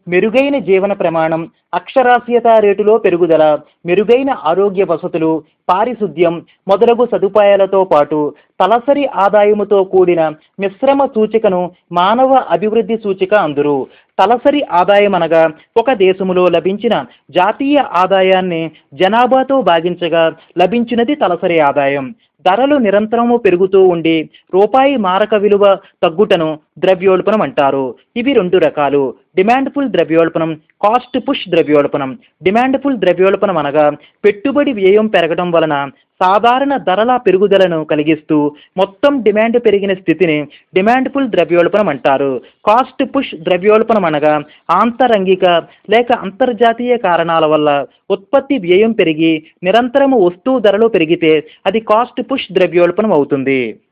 మెరుగైన జీవన ప్రమాణం అక్షరాస్యత రేటులో పెరుగుదల మెరుగైన ఆరోగ్య వసతులు పారిశుద్ధ్యం మొదలగు సదుపాయాలతో పాటు తలసరి ఆదాయముతో కూడిన మిశ్రమ సూచికను మానవ అభివృద్ధి సూచిక అందురు తలసరి ఆదాయం అనగా ఒక దేశములో లభించిన జాతీయ ఆదాయాన్ని జనాభాతో భాగించగా లభించినది తలసరి ఆదాయం ధరలు నిరంతరము పెరుగుతూ ఉండి రూపాయి మారక విలువ తగ్గుటను ద్రవ్యోల్బణం అంటారు ఇవి రెండు రకాలు డిమాండ్ఫుల్ ద్రవ్యోల్బణం కాస్ట్ పుష్ ద్రవ్యోల్బణం డిమాండ్ఫుల్ ద్రవ్యోల్బణం అనగా పెట్టుబడి వ్యయం పెరగడం వలన సాధారణ ధరల పెరుగుదలను కలిగిస్తూ మొత్తం డిమాండ్ పెరిగిన స్థితిని డిమాండ్ఫుల్ ద్రవ్యోల్బణం అంటారు కాస్ట్ పుష్ ద్రవ్యోల్బణం అనగా ఆంతరంగిక లేక అంతర్జాతీయ కారణాల వల్ల ఉత్పత్తి వ్యయం పెరిగి నిరంతరము వస్తువు ధరలు పెరిగితే అది కాస్ట్ పుష్ ద్రవ్యోల్బణం అవుతుంది